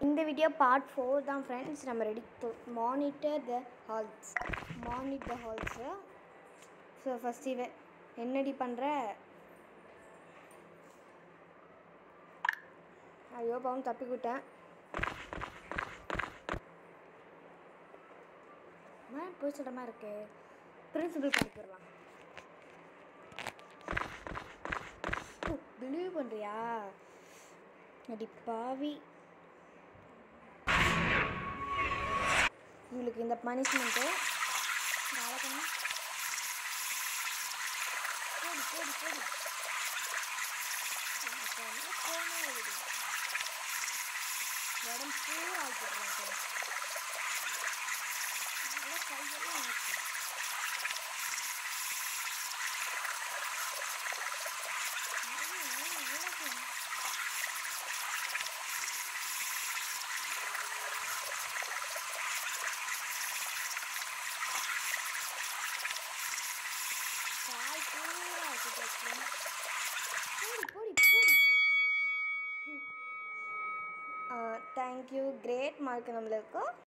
இந்த video part four தான் friends நம்ம ready to monitor the halls monitor the halls so first இவன் என்னடி பண்ணுற ஐயோ பாவம் தப்பிக்கிட்டேன் நான் போய் சொல்கிற மாதிரி இருக்கு பிரின்சிபல் படிக்கிறலாம் பிலீவ் பண்ணுறியா அடி பாவி இவளுக்கு இந்த பனிஷ்மெண்ட்டு போடி போடி போடி எனக்கு வந்து கோவமே வருது. உடம்பு பூரா ஆக்கிடுறேன் நல்லா கையெல்லாம் ஆச்சு கால் பூரா ஆக்கிட்டு போடி போடி போடி தேங்க்யூ கிரேட் மார்க் நம்மளுக்கு